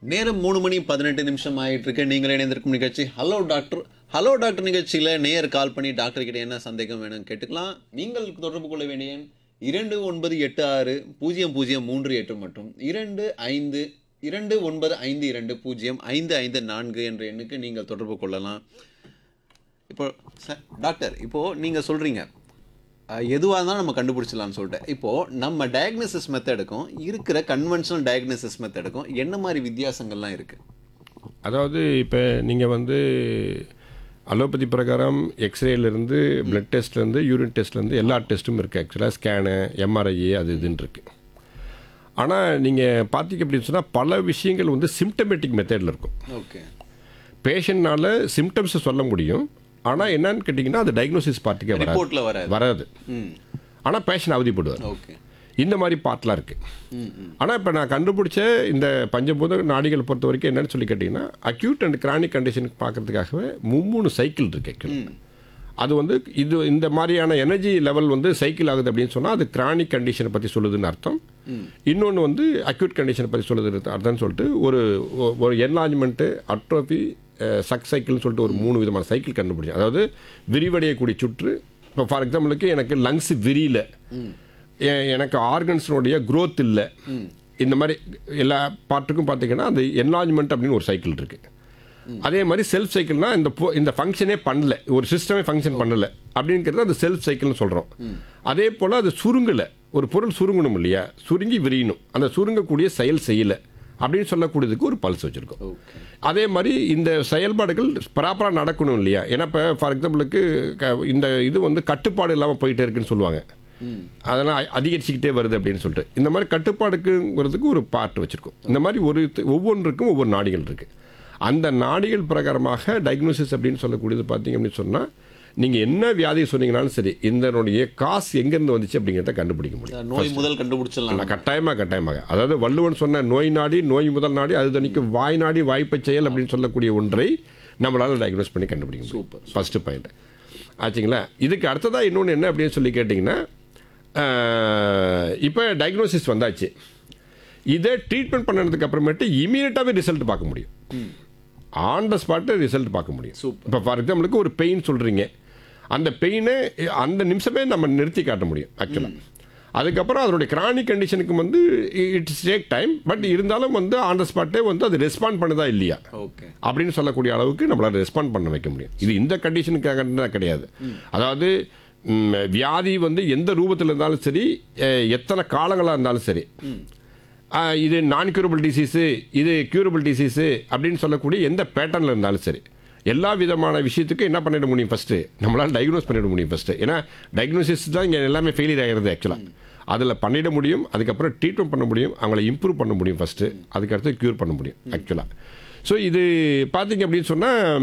நேரம் மூணு மணி பதினெட்டு நிமிஷம் ஆயிட்டு இருக்கு நீங்கள் இணைந்திருக்கும் நிகழ்ச்சி ஹலோ டாக்டர் ஹலோ டாக்டர் நிகழ்ச்சியில் நேயர் கால் பண்ணி டாக்டர் கிட்ட என்ன சந்தேகம் வேணும் கேட்டுக்கலாம் நீங்கள் தொடர்பு கொள்ள வேண்டிய எண் இரண்டு ஒன்பது எட்டு ஆறு பூஜ்ஜியம் பூஜ்ஜியம் மூன்று எட்டு மற்றும் இரண்டு ஐந்து இரண்டு ஒன்பது ஐந்து இரண்டு பூஜ்ஜியம் ஐந்து ஐந்து நான்கு என்ற எண்ணுக்கு நீங்கள் தொடர்பு கொள்ளலாம் இப்போ ச- டாக்டர் இப்போ நீங்கள் சொல்கிறீங்க எதுவாக இருந்தாலும் நம்ம கண்டுபிடிச்சலாம்னு சொல்லிட்டு இப்போது நம்ம டயக்னோசிஸ் மெத்தடுக்கும் இருக்கிற கன்வென்ஷனல் டயக்னோசிஸ் மெத்தடுக்கும் என்ன மாதிரி வித்தியாசங்கள்லாம் இருக்குது அதாவது இப்போ நீங்கள் வந்து அலோபதி பிரகாரம் எக்ஸ்ரேலேருந்து பிளட் டெஸ்ட்லேருந்து யூரின் டெஸ்ட்லேருந்து எல்லா டெஸ்ட்டும் இருக்குது ஆக்சுவலாக ஸ்கேனு எம்ஆர்ஐ அது இதுன்னு இருக்குது ஆனால் நீங்கள் பார்த்தீங்க அப்படின்னு சொன்னால் பல விஷயங்கள் வந்து சிம்டமேட்டிக் மெத்தடில் இருக்கும் ஓகே பேஷண்ட்னால சிம்டம்ஸை சொல்ல முடியும் ஆனால் என்னன்னு கேட்டிங்கன்னா அது டயக்னோசிஸ் பார்ட்டிக்கே வராது ரிப்போர்ட்டில் வராது வராது ம் ஆனால் பேஷண்ட் அவதிப்படுவார் ஓகே இந்த மாதிரி பாட்டெலாம் இருக்குது ம் ம் ஆனால் இப்போ நான் கண்டுபிடிச்ச இந்த பஞ்சபூத நாடிகள் பொறுத்த வரைக்கும் என்னன்னு சொல்லி கேட்டிங்கன்னா அக்யூட் அண்ட் கிரானிக் கண்டிஷனுக்கு பார்க்கறதுக்காகவே மும்மூணு சைக்கிள் இருக்கு actually. அது வந்து இது இந்த மாதிரியான எனர்ஜி லெவல் வந்து சைக்கிள் ஆகுது அப்படின்னு சொன்னால் அது கிரானிக் கண்டிஷனை பற்றி சொல்லுதுன்னு அர்த்தம் இன்னொன்று வந்து அக்யூட் கண்டிஷனை பற்றி சொல்லுது அர்த்தம்னு சொல்லிட்டு ஒரு ஒ- ஒரு என்லாஜ்மெண்ட்டு அட்ரோபி சக் சைக்கிள்னு சொல்லிட்டு ஒரு மூணு விதமான சைக்கிள் கண்டுபிடிச்சேன் அதாவது விரிவடையக்கூடிய சுற்று இப்போ ஃபார் எக்ஸாம்பிளுக்கு எனக்கு லங்ஸ் விரியல எ- எனக்கு ஆர்கன்ஸினுடைய growth இல்லை இந்த மாதிரி எல்லா பார்ட்டுக்கும் பார்த்தீங்கன்னா அந்த என்லாஜ்மெண்ட் அப்படின்னு ஒரு சைக்கிள் இருக்கு அதே மாதிரி செல்ஃப் சைக்கிள்னா இந்த பொ- இந்த ஃபங்க்ஷனே பண்ணல ஒரு சிஸ்டமே ஃபங்க்ஷன் பண்ணல அப்படிங்கிறது அந்த செல்ஃப் சைக்கிள்னு சொல்கிறோம் அதே போல் அது சுருங்கலை ஒரு பொருள் சுருங்கணும் இல்லையா சுருங்கி விரியணும் அந்த சுருங்கக்கூடிய செயல் செய்யலை அப்படின்னு சொல்லக்கூடியதுக்கு ஒரு பல்ஸ் வச்சுருக்கோம் ஓகே அதே மாதிரி இந்த செயல்பாடுகள் ப்ராப்பராக நடக்கணும் இல்லையா ஏன்னா இப்போ ஃபார் எக்ஸாம்பிளுக்கு க- இந்த இது வந்து கட்டுப்பாடு இல்லாமல் போயிட்டே இருக்குன்னு சொல்லுவாங்க அதெல்லாம் அ- அதிகரிச்சுக்கிட்டே வருது அப்படின்னு சொல்லிட்டு இந்த மாதிரி கட்டுப்பாடுக்குங்கிறதுக்கு ஒரு பார்ட் வச்சுருக்கோம் இந்த மாதிரி ஒரு து- ஒவ்வொன்றுக்கும் ஒவ்வொரு நாடிகள் இருக்குது அந்த நாடிகள் பிரகாரமாக டயக்னோசிஸ் அப்படின்னு சொல்லக்கூடியது பார்த்தீங்க அப்படின்னு சொன்னால் நீங்கள் என்ன வியாதி சொன்னீங்கனாலும் சரி இதனுடைய காசு எங்கேருந்து வந்துச்சு அப்படிங்கிறத கண்டுபிடிக்க முடியும் நோய் முதல் கண்டுபிடிச்சிடலாம் நான் கட்டாயமாக கட்டாயமாக அதாவது வள்ளுவன் சொன்ன நோய் நாடி நோய் முதல் நாடி அது தனிக்கும் வாய் நாடி வாய்ப்பை செயல் அப்படின்னு சொல்லக்கூடிய ஒன்றை நம்மளால் டயக்னோஸ் பண்ணி கண்டுபிடிக்க முடியும் Super. ஃபஸ்ட்டு பாயிண்ட் ஆச்சுங்களா இதுக்கு அடுத்ததாக இன்னொன்று என்ன அப்படின்னு சொல்லி கேட்டிங்கன்னா இப்போ டயக்னோசிஸ் வந்தாச்சு இதை ட்ரீட்மெண்ட் பண்ணதுக்கு அப்புறமேட்டு இமீடியட்டாகவே ரிசல்ட் பார்க்க முடியும் ஆன் த ஸ்பாட்டு ரிசல்ட் பார்க்க முடியும் Super. இப்போ ஃபார் எக்ஸாம்பிளுக்கு ஒரு பெயின் சொல்கிறீங்க அந்த பெயினை அந்த நிமிஷமே நம்ம நிறுத்தி காட்ட முடியும் ஆக்சுவலாக அதுக்கப்புறம் அதனுடைய கிரானிக் கண்டிஷனுக்கு வந்து இட்ஸ் டேக் டைம் பட் இருந்தாலும் வந்து ஆன் த ஸ்பாட்டே வந்து அது ரெஸ்பாண்ட் பண்ணுதா இல்லையா ஓகே அப்படின்னு சொல்லக்கூடிய அளவுக்கு நம்மளால் ரெஸ்பாண்ட் பண்ண வைக்க முடியும் இது இந்த கண்டிஷனுக்காக தான் கிடையாது அதாவது ம், வியாதி வந்து எந்த ரூபத்தில் இருந்தாலும் சரி அஹ், எத்தனை காலங்களாக இருந்தாலும் சரி அஹ், இது நான் கியூரபிள் டிசீஸு இது கியூரபிள் டிசீஸு அப்படின்னு சொல்லக்கூடிய எந்த பேட்டர்னில் இருந்தாலும் சரி எல்லா விதமான விஷயத்துக்கும் என்ன பண்ணிட முடியும் ஃபஸ்ட்டு நம்மளால் டயக்னோஸ் பண்ணிட முடியும் ஃபஸ்ட்டு ஏன்னா டயக்னோசிஸ் தான் இங்கே எல்லாமே ஃபெயிலியர் ஆகிறது ஆக்சுவலாக அதில் பண்ணிட முடியும் அதுக்கப்புறம் ட்ரீட்மெண்ட் பண்ண முடியும் அவங்கள இம்ப்ரூவ் பண்ண முடியும் ஃபஸ்ட்டு அதுக்கடுத்து க்யூர் பண்ண முடியும் ஆக்சுவலாக ஸோ இது பார்த்தீங்க அப்படின்னு சொன்னால்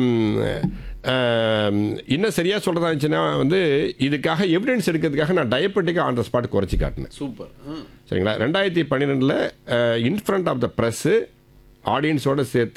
இன்னும் சரியாக சொல்கிறதா இருந்துச்சுன்னா வந்து இதுக்காக எவிடன்ஸ் எடுக்கிறதுக்காக நான் டயபெட்டிக்காக ஆன் த ஸ்பாட் குறைச்சி காட்டினேன் சூப்பர் சரிங்களா ரெண்டாயிரத்தி பன்னிரெண்டில் இன்ஃப்ரண்ட் ஆஃப் த ப்ரெஸ்ஸு ஆடியன்ஸோடு சேர்த்து